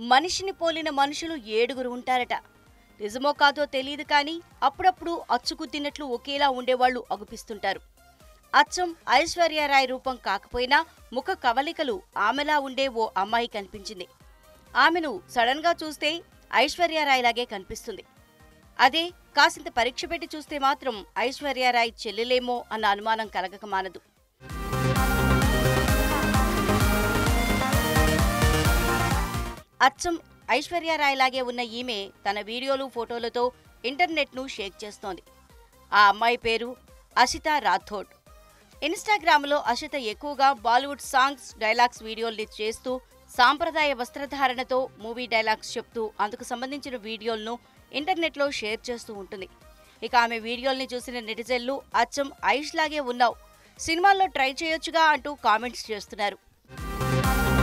మనిషిని పోలిన మనుషులు ఏడుగురు ఉంటారట నిజమో కాదో తెలియదు కానీ అప్పుడప్పుడు అచ్చుకుద్దినట్లు ఒకేలా ఉండేవాళ్లు అగుపిస్తుంటారు అచ్చం ఐశ్వర్యారాయ్ రూపం కాకపోయినా ముఖ కవలికలు ఆమెలా ఉండే ఓ అమ్మాయి కనిపించింది ఆమెను సడన్ గా చూస్తే ఐశ్వర్యారాయ్ లాగే కనిపిస్తుంది అదే కాసింత పరీక్ష పెట్టి చూస్తే మాత్రం ఐశ్వర్యారాయ్ చెల్లెలేమో అన్న అనుమానం కలగక మానదు అచ్చం ఐశ్వర్యారాయ్ లాగే ఉన్న ఈమె తన వీడియోలు ఫోటోలతో ఇంటర్నెట్ను షేక్ చేస్తోంది ఆ అమ్మాయి పేరు అషిత రాథోడ్ ఇన్స్టాగ్రామ్లో అషిత ఎక్కువగా బాలీవుడ్ సాంగ్స్ డైలాగ్స్ వీడియోల్ని చేస్తూ సాంప్రదాయ వస్త్రధారణతో మూవీ డైలాగ్స్ చెప్తూ అందుకు సంబంధించిన వీడియోలను ఇంటర్నెట్లో షేర్ చేస్తూ ఉంటుంది ఇక ఆమె వీడియోల్ని చూసిన నెటిజన్లు అచ్చం ఐష్ లాగే ఉన్నావు సినిమాల్లో ట్రై చేయొచ్చుగా అంటూ కామెంట్స్ చేస్తున్నారు